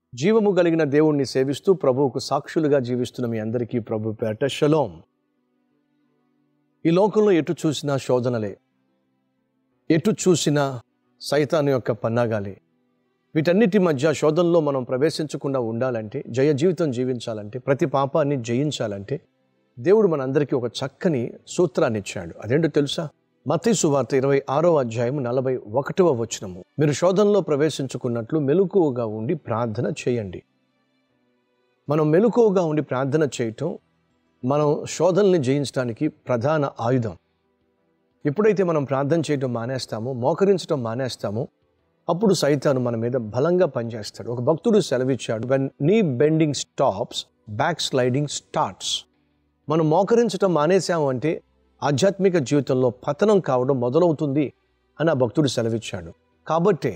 జీవము కలిగిన దేవుణ్ణి సేవిస్తూ ప్రభువుకు సాక్షులుగా జీవిస్తున్న మీ అందరికీ ప్రభు పేట షలోం ఈ లోకంలో ఎటు చూసినా శోధనలే ఎటు చూసినా సైతాను యొక్క పన్నాగాలే వీటన్నిటి మధ్య శోధనలో మనం ప్రవేశించకుండా ఉండాలంటే జయ జీవితం జీవించాలంటే ప్రతి పాపాన్ని జయించాలంటే దేవుడు మనందరికీ ఒక చక్కని సూత్రాన్ని ఇచ్చాడు అదేంటో తెలుసా మతీ సువార్త ఇరవై ఆరో అధ్యాయం నలభై ఒకటవ వచనము మీరు శోధనలో ప్రవేశించుకున్నట్లు మెలకువగా ఉండి ప్రార్థన చేయండి మనం మెలకువగా ఉండి ప్రార్థన చేయటం మనం శోధనల్ని జయించడానికి ప్రధాన ఆయుధం ఎప్పుడైతే మనం ప్రార్థన చేయటం మానేస్తామో మోకరించడం మానేస్తామో అప్పుడు సైతాను మన మీద బలంగా పనిచేస్తాడు ఒక భక్తుడు సెలవిచ్చాడు when knee bending stops back sliding starts మనం మోకరించడం మానేసాము అంటే ఆధ్యాత్మిక జీవితంలో పతనం కావడం మొదలవుతుంది అని ఆ భక్తుడు సెలవిచ్చాడు కాబట్టే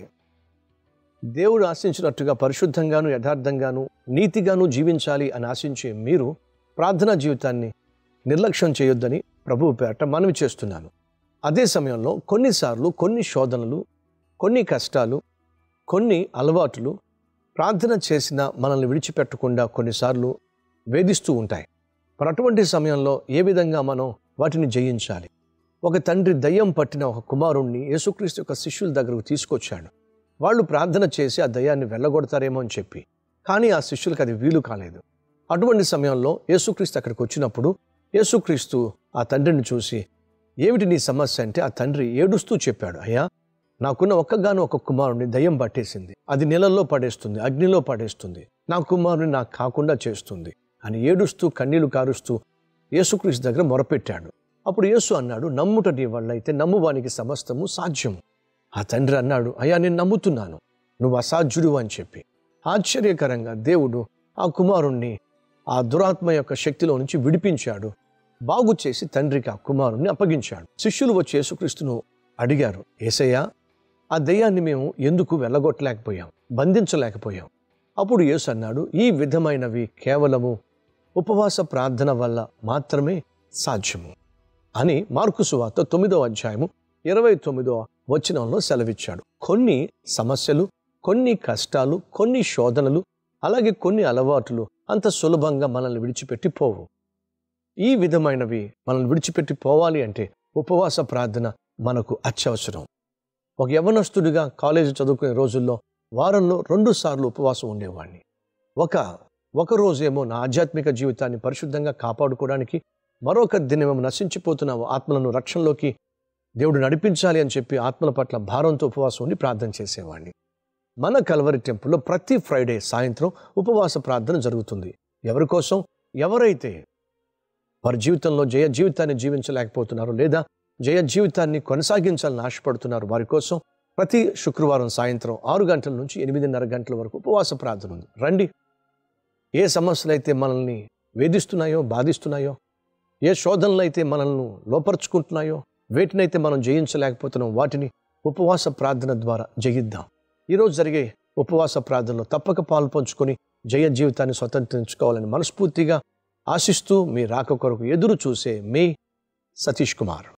దేవుడు ఆశించినట్టుగా పరిశుద్ధంగాను యథార్థంగాను నీతిగాను జీవించాలి అని ఆశించే మీరు ప్రార్థనా జీవితాన్ని నిర్లక్ష్యం చేయొద్దని ప్రభువు పేరట మనవి చేస్తున్నాను అదే సమయంలో కొన్నిసార్లు కొన్ని శోధనలు కొన్ని కష్టాలు కొన్ని అలవాట్లు ప్రార్థన చేసిన మనల్ని విడిచిపెట్టకుండా కొన్నిసార్లు వేధిస్తూ ఉంటాయి మరి అటువంటి సమయంలో ఏ విధంగా మనం వాటిని జయించాలి ఒక తండ్రి దయ్యం పట్టిన ఒక కుమారుణ్ణి యేసుక్రీస్తు యొక్క శిష్యుల దగ్గరకు తీసుకొచ్చాడు వాళ్ళు ప్రార్థన చేసి ఆ దయ్యాన్ని వెళ్ళగొడతారేమో అని చెప్పి కానీ ఆ శిష్యులకు అది వీలు కాలేదు అటువంటి సమయంలో యేసుక్రీస్తు అక్కడికి వచ్చినప్పుడు యేసుక్రీస్తు ఆ తండ్రిని చూసి ఏమిటి నీ సమస్య అంటే ఆ తండ్రి ఏడుస్తూ చెప్పాడు అయ్యా నాకున్న ఒక్కగాను ఒక కుమారుడిని దయ్యం పట్టేసింది అది నీళ్ళల్లో పడేస్తుంది అగ్నిలో పడేస్తుంది నా కుమారుని నాకు కాకుండా చేస్తుంది అని ఏడుస్తూ కన్నీళ్లు కారుస్తూ యేసుక్రీస్తు దగ్గర మొరపెట్టాడు అప్పుడు యేసు అన్నాడు నమ్ముట నీ వల్ల అయితే నమ్మువానికి సమస్తము సాధ్యము ఆ తండ్రి అన్నాడు అయ్యా నేను నమ్ముతున్నాను నువ్వు అసాధ్యుడు అని చెప్పి ఆశ్చర్యకరంగా దేవుడు ఆ కుమారుణ్ణి ఆ దురాత్మ యొక్క శక్తిలో నుంచి విడిపించాడు బాగు చేసి తండ్రికి ఆ కుమారుణ్ణి అప్పగించాడు శిష్యులు వచ్చి యేసుక్రీస్తును అడిగారు ఏసయ్యా ఆ దెయ్యాన్ని మేము ఎందుకు వెళ్ళగొట్టలేకపోయాం బంధించలేకపోయాం అప్పుడు యేసు అన్నాడు ఈ విధమైనవి కేవలము ఉపవాస ప్రార్థన వల్ల మాత్రమే సాధ్యము అని మార్కు సువార్త తొమ్మిదో అధ్యాయము ఇరవై తొమ్మిదో వచనంలో సెలవిచ్చాడు కొన్ని సమస్యలు కొన్ని కష్టాలు కొన్ని శోధనలు అలాగే కొన్ని అలవాట్లు అంత సులభంగా మనల్ని విడిచిపెట్టి పోవు ఈ విధమైనవి మనల్ని విడిచిపెట్టి పోవాలి అంటే ఉపవాస ప్రార్థన మనకు అత్యవసరం ఒక యవనస్తుడిగా కాలేజీ చదువుకునే రోజుల్లో వారంలో రెండు సార్లు ఉపవాసం ఉండేవాడిని ఒక ఒక రోజేమో నా ఆధ్యాత్మిక జీవితాన్ని పరిశుద్ధంగా కాపాడుకోవడానికి మరొక దినమేమో నశించిపోతున్న ఆత్మలను రక్షణలోకి దేవుడు నడిపించాలి అని చెప్పి ఆత్మల పట్ల భారంతో ఉపవాసం ఉండి ప్రార్థన చేసేవాడిని మన కల్వరి టెంపుల్లో ప్రతి ఫ్రైడే సాయంత్రం ఉపవాస ప్రార్థన జరుగుతుంది ఎవరి కోసం ఎవరైతే వారి జీవితంలో జయ జీవితాన్ని జీవించలేకపోతున్నారు లేదా జయ జీవితాన్ని కొనసాగించాలని ఆశపడుతున్నారు వారి కోసం ప్రతి శుక్రవారం సాయంత్రం ఆరు గంటల నుంచి ఎనిమిదిన్నర గంటల వరకు ఉపవాస ప్రార్థన ఉంది రండి ఏ సమస్యలు అయితే మనల్ని వేధిస్తున్నాయో బాధిస్తున్నాయో ఏ శోధనలు అయితే మనల్ని లోపరుచుకుంటున్నాయో వేటినైతే మనం జయించలేకపోతున్నాం వాటిని ఉపవాస ప్రార్థన ద్వారా జయిద్దాం ఈరోజు జరిగే ఉపవాస ప్రార్థనలో తప్పక పాలు పంచుకొని జయ జీవితాన్ని స్వతంత్రించుకోవాలని మనస్ఫూర్తిగా ఆశిస్తూ మీ రాక కొరకు ఎదురు చూసే మే సతీష్ కుమార్